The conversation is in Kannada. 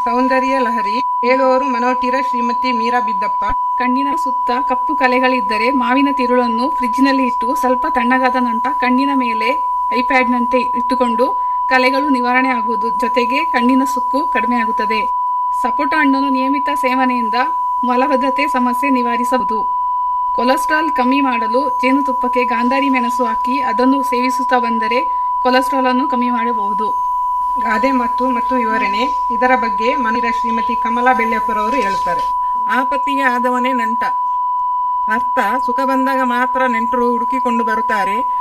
ಸೌಂದರ್ಯ ಲಹರಿ ಹೇಳುವವರು ಮನೋಟಿರ ಶ್ರೀಮತಿ ಮೀರಾ ಬಿದ್ದಪ್ಪ ಕಣ್ಣಿನ ಸುತ್ತ ಕಪ್ಪು ಕಲೆಗಳಿದ್ದರೆ ಮಾವಿನ ತಿರುಳನ್ನು ಫ್ರಿಜ್ನಲ್ಲಿ ಇಟ್ಟು ಸ್ವಲ್ಪ ತಣ್ಣಗಾದ ನಂತರ ಕಣ್ಣಿನ ಮೇಲೆ ಐಪ್ಯಾಡ್ನಂತೆ ಇಟ್ಟುಕೊಂಡು ಕಲೆಗಳು ನಿವಾರಣೆ ಆಗುವುದು ಜೊತೆಗೆ ಕಣ್ಣಿನ ಸುಕ್ಕು ಕಡಿಮೆ ಆಗುತ್ತದೆ ಸಪೋಟ ಹಣ್ಣನ್ನು ನಿಯಮಿತ ಸೇವನೆಯಿಂದ ಮಲಬದ್ಧತೆ ಸಮಸ್ಯೆ ನಿವಾರಿಸಬಹುದು ಕೊಲೆಸ್ಟ್ರಾಲ್ ಕಮ್ಮಿ ಮಾಡಲು ಜೇನುತುಪ್ಪಕ್ಕೆ ಗಾಂಧಾರಿ ಮೆಣಸು ಹಾಕಿ ಅದನ್ನು ಸೇವಿಸುತ್ತಾ ಬಂದರೆ ಕೊಲೆಸ್ಟ್ರಾಲ್ ಅನ್ನು ಕಮ್ಮಿ ಮಾಡಬಹುದು ಗಾದೆ ಮತ್ತು ಮತ್ತು ವಿವರಣೆ ಇದರ ಬಗ್ಗೆ ಮನಿರ ಶ್ರೀಮತಿ ಕಮಲಾ ಬೆಳ್ಳೆಪ್ಪರವರು ಹೇಳುತ್ತಾರೆ ಆಪತ್ತಿಗೆ ಆದವನೇ ನೆಂಟ ಅರ್ಥ ಸುಖ ಬಂದಾಗ ಮಾತ್ರ ನೆಂಟರು ಹುಡುಕಿಕೊಂಡು ಬರುತ್ತಾರೆ